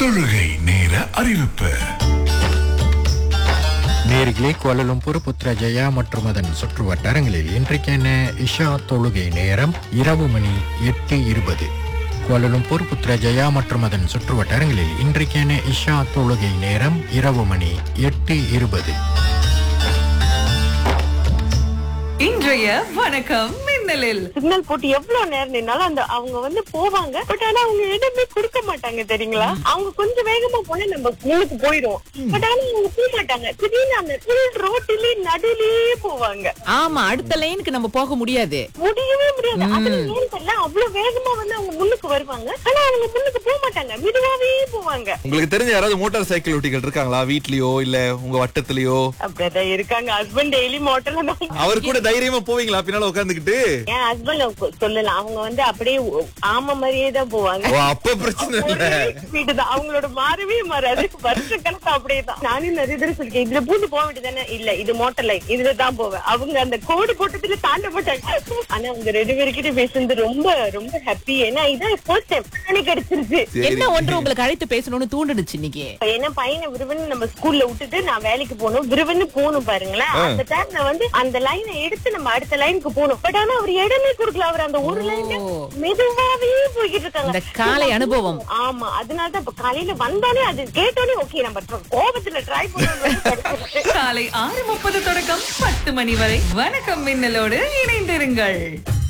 தொழுகை நேர அறிவிப்பு நேர்களே கோலலும்பூர் புத்ரஜயா மற்றும் அதன் சுற்று வட்டாரங்களில் இன்றைக்கான இஷா தொழுகை நேரம் இரவு மணி எட்டு இருபது கோலலும்பூர் புத்ரஜயா மற்றும் அதன் சுற்று வட்டாரங்களில் இன்றைக்கான இஷா தொழுகை நேரம் இரவு மணி எட்டு இருபது இன்றைய வணக்கம் மின்னலில் சிக்னல் போட்டு எவ்வளவு நேரம் நின்னாலும் அந்த அவங்க வந்து போவாங்க பட் ஆனா அவங்க இடமே கொடுக்க மாட்டாங்க தெரியுங்களா அவங்க கொஞ்சம் வேகமா போனா நம்ம முன்னுக்கு போயிடும் பட் ஆனா அவங்க போக மாட்டாங்க திடீர்னு அந்த ஃபுல் ரோட்டிலே நடுலயே போவாங்க ஆமா அடுத்த லைனுக்கு நம்ம போக முடியாது முடியவே முடியாது அதுல ஏன் தெரியல அவ்வளவு வேகமா வந்து அவங்க முன்னுக்கு வருவாங்க ஆனா அவங்க முன்னுக்கு போக மாட்டாங்க மெதுவாவே போவாங்க உங்களுக்கு தெரிஞ்ச யாராவது மோட்டார் சைக்கிள் ஓட்டிகள் இருக்காங்களா வீட்லயோ இல்ல உங்க வட்டத்திலயோ அப்படிதான் இருக்காங்க ஹஸ்பண்ட் டெய்லி மோட்டர்ல தான் அவர் கூட தைரியமா போவீங்களா பின்னால உட்காந்துக்கிட்டு என் ஹஸ்பண்ட் சொல்லலாம் அவங்க வந்து அப்படியே ஆமா மாதிரியே தான் போவாங்க ஓ அப்ப பிரச்சனை இல்ல வீடு தான் அவங்களோட மாறவே மாறாது வருஷ கணக்கு அப்படியே தான் நானும் நிறைய தடவை சொல்லிருக்கேன் இதுல பூந்து போக வேண்டியதானே இல்ல இது மோட்டர் லைன் இதுல தான் போவேன் அவங்க அந்த கோடு போட்டதுல தாண்ட மாட்டாங்க ஆனா அவங்க ரெண்டு பேருக்கிட்ட பேசுறது ரொம்ப ரொம்ப ஹாப்பி ஏன்னா இதான் ஃபர்ஸ்ட் டைம் எனக்கு கிடைச்சிருச்சு என்ன ஒன்று உங்களுக்கு அழைத்து பேசணும்னு தூண்டுனுச்சு இன்னைக்கு ஏன்னா பையனை விருவன்னு நம்ம ஸ்கூல்ல விட்டுட்டு நான் வேலைக்கு போகணும் விருவன்னு போகணும் பாருங்களேன் அந்த டைம்ல வந்து அந்த லைனை எடுத்து நம்ம அடுத்த லைனுக்கு போகணும் பட் ஆனா அவர் இடமே கொடுக்கல அவர் அந்த ஒரு லைன் ஓ. மெதுவாவே போய்கிட்டு இருக்காங்க இந்த காலை அனுபவம் ஆமா அதனால தான் இப்ப காலையில வந்தாலே அது கேட்டோடனே ஓகே நம்ம tr- கோபத்துல ட்ரை பண்ணுவோம் காலை ஆறு முப்பது தொடக்கம் பத்து மணி வரை வணக்கம் மின்னலோடு இணைந்திருங்கள்